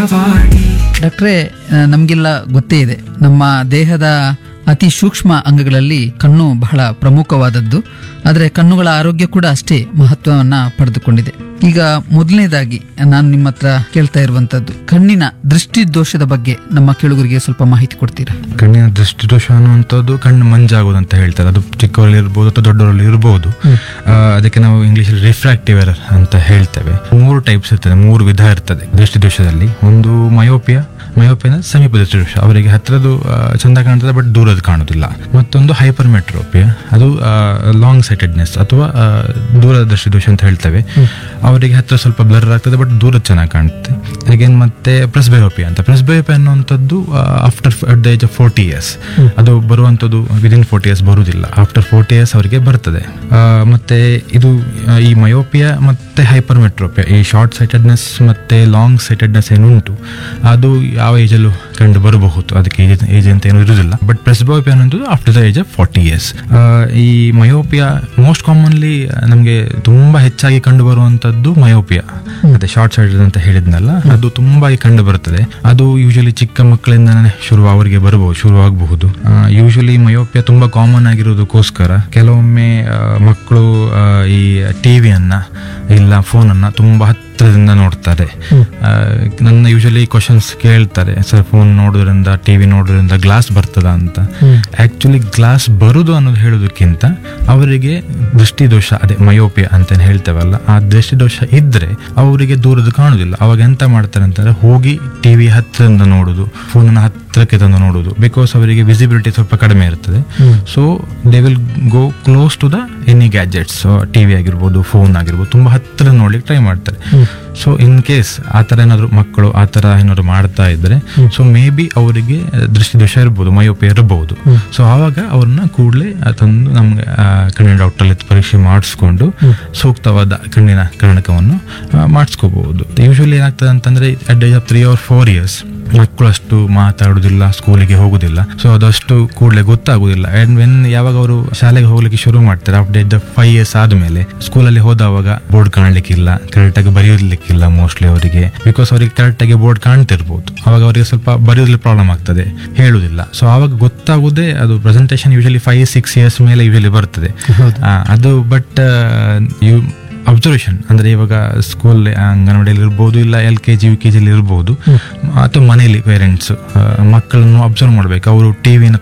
ಡಾಕ್ಟ್ರೇ ಆ, ನಮಗೆಲ್ಲ ಗೊತ್ತೇ ಇದೆ ನಮ್ಮ ದೇಹದ ಅತಿ ಸೂಕ್ಷ್ಮ ಅಂಗಗಳಲ್ಲಿ ಕಣ್ಣು ಬಹಳ ಪ್ರಮುಖವಾದದ್ದು ಆದರೆ ಕಣ್ಣುಗಳ ಆರೋಗ್ಯ ಕೂಡ ಅಷ್ಟೇ ಮಹತ್ವವನ್ನ ಪಡೆದುಕೊಂಡಿದೆ ಈಗ ಮೊದಲನೇದಾಗಿ ನಾನು ನಿಮ್ಮ ಹತ್ರ ಕೇಳ್ತಾ ಇರುವಂತದ್ದು ಕಣ್ಣಿನ ದೃಷ್ಟಿ ದೋಷದ ಬಗ್ಗೆ ನಮ್ಮ ಕೇಳುಗರಿಗೆ ಸ್ವಲ್ಪ ಮಾಹಿತಿ ಕೊಡ್ತೀರಾ ಕಣ್ಣಿನ ದೃಷ್ಟಿದೋಷ ಅನ್ನುವಂಥದ್ದು ಕಣ್ಣು ಮಂಜಾಗೋದು ಅಂತ ಹೇಳ್ತಾರೆ ಅದು ಚಿಕ್ಕವರಲ್ಲಿ ಇರ್ಬೋದು ಅಥವಾ ದೊಡ್ಡವರಲ್ಲಿ ಇರ್ಬೋದು ಆ, ಅದಕ್ಕೆ ನಾವು ಇಂಗ್ಲಿಷಲ್ಲಿ ರಿಫ್ರಾಕ್ಟಿವ್ ಎರರ್ ಅಂತ ಹೇಳ್ತೇವೆ ಮೂರು ಟೈಪ್ಸ್ ಇರ್ತದೆ ಮೂರು ವಿಧ ಇರ್ತದೆ ದೃಷ್ಟಿದೋಷದಲ್ಲಿ ಒಂದು ಮಯೋಪಿಯಾ ಮಯೋಪಿಯಾ ಸಮೀಪ ದೃಷ್ಟಿದೋಷ ಅವರಿಗೆ ಹತ್ತಿರದು ಆ, ಚಂದ ಕಾಣ್ತದೆ ಬಟ್ ದೂರದ ಕಾಣುದಿಲ್ಲ ಮತ್ತೊಂದು ಹೈಪರ್ ಮೆಟ್ರೋಪಿಯಾ ಅದು ಲಾಂಗ್ ಸೈಟೆಡ್ನೆಸ್ ಅಥವಾ ಆ, ದೂರದ ದೃಷ್ಟಿದೋಷ ಅಂತ ಹೇಳ್ತೇವೆ ಅವರಿಗೆ ಹತ್ತಿರ ಸ್ವಲ್ಪ ಬ್ಲರ್ ಆಗ್ತದೆ ಬಟ್ ದೂರ ಚೆನ್ನಾಗಿ ಕಾಣುತ್ತೆ ಅಗೇನ್ ಮತ್ತೆ ಪ್ರೆಸ್ಬಯೋಪಿಯಾ ಅಂತ ಪ್ರೆಸ್ಬಯೋಪಿಯಾ ಅನ್ನುವಂಥದ್ದು after at the age of forty years ಅದು ಬರುವಂಥದ್ದು ವಿದಿನ್ ಫೋರ್ಟಿ ಇಯರ್ಸ್ ಬರುವುದಿಲ್ಲ ಆಫ್ಟರ್ ಫೋರ್ಟಿ ಇಯರ್ಸ್ ಅವರಿಗೆ ಬರ್ತದೆ ಆ, ಮತ್ತೆ ಇದು ಆ, ಈ ಮಯೋಪಿಯಾ ಮತ್ತೆ ಹೈಪರ್ ಮೆಟ್ರೋಪಿಯಾ ಈ ಶಾರ್ಟ್ ಸೈಟೆಡ್ನೆಸ್ ಮತ್ತೆ ಲಾಂಗ್ ಸೈಟೆಡ್ನೆಸ್ ಏನುಂಟು ಅದು ಯಾವ ಏಜಲ್ಲೂ ಕಂಡು ಬರಬಹುದು ಅದಕ್ಕೆ ಏಜ್ ಏಜ್ ಅಂತ ಏನು ಇರುವುದಿಲ್ಲ ಬಟ್ ಪ್ರೆಸ್ಬಯೋಪಿಯಾ ಅನ್ನೋದು after the age of forty years ಈ ಮಯೋಪಿಯಾ ಮೋಸ್ಟ್ ಕಾಮನ್ಲಿ ನಮಗೆ ತುಂಬಾ ಹೆಚ್ಚಾಗಿ ಕಂಡು ಬರುವಂತದ್ದು ಮಯೋಪಿಯಾ ಅದೇ ಶಾರ್ಟ್ ಸೈಟೆಡ್ ಅಂತ ಹೇಳಿದ್ನಲ್ಲ ಅದು ತುಂಬಾ ಕಂಡು ಬರುತ್ತದೆ ಅದು ಯೂಶಲಿ ಚಿಕ್ಕ ಮಕ್ಕಳಿಂದನೇ ಶುರು ಅವರಿಗೆ ಬರಬಹುದು ಶುರುವಾಗಬಹುದು ಯೂಶಲಿ ಮಯೋಪಿಯಾ ತುಂಬಾ ಕಾಮನ್ ಆಗಿರೋದಕ್ಕೋಸ್ಕರ ಕೆಲವೊಮ್ಮೆ ಆ, ಮಕ್ಕಳು ಆ, ಈ ಟಿವಿಯನ್ನ ಇಲ್ಲ ಫೋನನ್ನ ತುಂಬಾ ಹತ್ತಿರದಿಂದ ನೋಡ್ತಾರೆ ಆ, ನನ್ನ ಯೂಶಲಿ ಕ್ವಶನ್ಸ್ ಕೇಳ್ತಾರೆ ಸರ್ ಫೋನ್ ನೋಡೋದ್ರಿಂದ ಟಿವಿ ನೋಡೋದ್ರಿಂದ ಗ್ಲಾಸ್ ಬರ್ತದ ಅಂತ ಆಕ್ಚುಲಿ ಗ್ಲಾಸ್ ಬರುದು ಅನ್ನೋದು ಹೇಳೋದಕ್ಕಿಂತ ಅವರಿಗೆ ದೃಷ್ಟಿದೋಷ ಅದೇ ಮಯೋಪಿಯಾ ಅಂತ ಹೇಳ್ತೇವಲ್ಲ ಆ ದೃಷ್ಟಿದೋಷ ಇದ್ರೆ ಅವರಿಗೆ ದೂರದ ಕಾಣುದಿಲ್ಲ ಅವಾಗ ಎಂತ ಮಾಡ್ತಾರೆ ಅಂತಂದ್ರೆ ಹೋಗಿ ಟಿವಿ ಹತ್ತಿರದಿಂದ ನೋಡುದು ಫೋನನ್ನ ಹತ್ತಿರಕ್ಕೆ ತಂದು ನೋಡುದು ಬಿಕಾಸ್ ಅವರಿಗೆ ವಿಸಿಬಿಲಿಟಿ ಸ್ವಲ್ಪ ಕಡಿಮೆ ಇರ್ತದೆ so they will go close to the any gadgets TV ಆಗಿರ್ಬೋದು ಫೋನ್ ಆಗಿರ್ಬೋದು ತುಂಬಾ ಹತ್ತಿರ ನೋಡ್ಲಿಕ್ಕೆ ಟ್ರೈ ಮಾಡ್ತಾರೆ ಸೊ ಇನ್ ಕೇಸ್ ಆ ಥರ ಏನಾದ್ರು ಮಕ್ಕಳು ಆ ಥರ ಏನಾದ್ರು ಮಾಡ್ತಾ ಇದ್ರೆ ಸೊ ಮೇ ಬಿ ಅವರಿಗೆ ದೃಷ್ಟಿದೋಷ ಇರ್ಬೋದು ಮಯೋಪಿ ಇರಬಹುದು ಸೊ ಆವಾಗ ಅವ್ರನ್ನ ಕೂಡಲೇ ತಂದು ನಮ್ಗೆ ಆ, ಕಣ್ಣಿನ ಡಾಕ್ಟರ್ ಪರೀಕ್ಷೆ ಮಾಡಿಸ್ಕೊಂಡು ಸೂಕ್ತವಾದ ಕಣ್ಣಿನ ಕರ್ಣಕವನ್ನು ಮಾಡಿಸ್ಕೋಬಹುದು ಯೂಶಲಿ ಏನಾಗ್ತದೆ ಅಂತಂದ್ರೆ at the age of three or four years ಮಕ್ಕಳು ಅಷ್ಟು ಮಾತಾಡುದಿಲ್ಲ ಸ್ಕೂಲಿಗೆ ಹೋಗುದಿಲ್ಲ ಸೊ ಅದಷ್ಟು ಕೂಡಲೇ ಗೊತ್ತಾಗುದಿಲ್ಲ ಅಂಡ್ ವೆನ್ ಯಾವಾಗ ಅವರು ಶಾಲೆಗೆ ಹೋಗ್ಲಿಕ್ಕೆ ಶುರು ಮಾಡ್ತಾರೆ after age of five years ಆದ್ಮೇಲೆ ಸ್ಕೂಲಲ್ಲಿ ಹೋದವಾಗ ಬೋರ್ಡ್ ಕಾಣ್ಲಿಕ್ಕಿಲ್ಲ ಕರೆಕ್ಟ್ ಆಗಿ ಬರೆಯೋದ್ಲಿಕ್ಕಿಲ್ಲ ಮೋಸ್ಟ್ಲಿ ಅವರಿಗೆ ಬಿಕಾಸ್ ಅವರಿಗೆ ಕರೆಕ್ಟ್ ಆಗಿ ಬೋರ್ಡ್ ಕಾಣ್ತಿರ್ಬೋದು ಅವಾಗ ಅವರಿಗೆ ಸ್ವಲ್ಪ ಬರೆಯೋದ್ರಲ್ಲಿ ಪ್ರಾಬ್ಲಮ್ ಆಗ್ತದೆ ಹೇಳುದಿಲ್ಲ ಸೊ ಆವಾಗ ಗೊತ್ತಾಗುದೇ ಅದು presentation usually five six years ಮೇಲೆ ಯೂಶಲಿ ಬರ್ತದೆ ಆ, ಅದು ಬಟ್ ಯು ಅಬ್ಸರ್ವೇಷನ್ ಅಂದ್ರೆ ಇವಾಗ ಸ್ಕೂಲ್ ಅಂಗನವಾಡಿಯಲ್ಲಿ ಇರ್ಬೋದು ಇಲ್ಲ L K G U K ಜಿಲಿ ಇರ್ಬೋದು ಅಥವಾ ಮನೆಯಲ್ಲಿ ಪೇರೆಂಟ್ಸ್ ಮಕ್ಕಳನ್ನು ಅಬ್ಸರ್ವ್ ಮಾಡ್ಬೇಕು ಅವರು ಟಿವಿನ